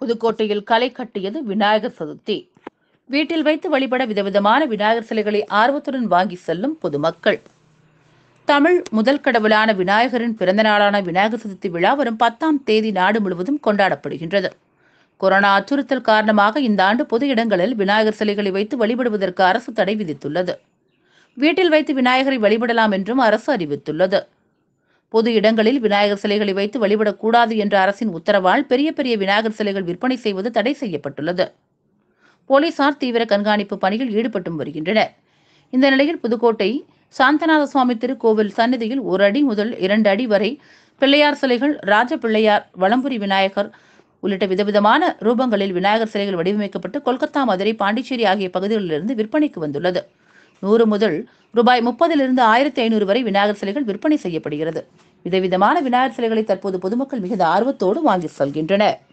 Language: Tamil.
புதுக்கோட்டையில் களை கட்டியது விநாயகர் சதுர்த்தி வீட்டில் வைத்து வழிபட விதவிதமான விநாயகர் சிலைகளை ஆர்வத்துடன் வாங்கி செல்லும் பொதுமக்கள் தமிழ் முதல் கடவுளான விநாயகரின் பிறந்த நாளான விநாயகர் சதுர்த்தி விழா வரும் பத்தாம் தேதி நாடு முழுவதும் கொண்டாடப்படுகின்றது கொரோனா அச்சுறுத்தல் காரணமாக இந்த ஆண்டு பொது இடங்களில் விநாயகர் சிலைகளை வைத்து வழிபடுவதற்கு அரசு தடை விதித்துள்ளது வீட்டில் வைத்து விநாயகரை வழிபடலாம் என்றும் அரசு அறிவித்துள்ளது பொது இடங்களில் விநாயகர் சிலைகளை வைத்து வழிபடக்கூடாது என்ற அரசின் உத்தரவால் பெரிய பெரிய விநாயகர் சிலைகள் விற்பனை செய்வது தடை செய்யப்பட்டுள்ளது போலீசார் தீவிர கண்காணிப்பு பணியில் ஈடுபட்டும் வருகின்றனர் இந்த நிலையில் புதுக்கோட்டை சாந்தநாத சுவாமி திருக்கோவில் சந்நிதியில் ஒரு அடி முதல் இரண்டு அடி வரை பிள்ளையார் சிலைகள் ராஜ பிள்ளையார் வலம்புரி விநாயகர் உள்ளிட்ட விதவிதமான ரூபங்களில் விநாயகர் சிலைகள் வடிவமைக்கப்பட்டு கொல்கத்தா மதுரை பாண்டிச்சேரி ஆகிய பகுதிகளிலிருந்து விற்பனைக்கு வந்துள்ளது நூறு முதல் ரூபாய் முப்பதிலிருந்து ஆயிரத்தி ஐநூறு வரை விநாயகர் சிலைகள் விற்பனை செய்யப்படுகிறது விதவிதமான விநாயகர் சிலைகளை தற்போது பொதுமக்கள் மிகுந்த ஆர்வத்தோடு வாங்கி செல்கின்றனர்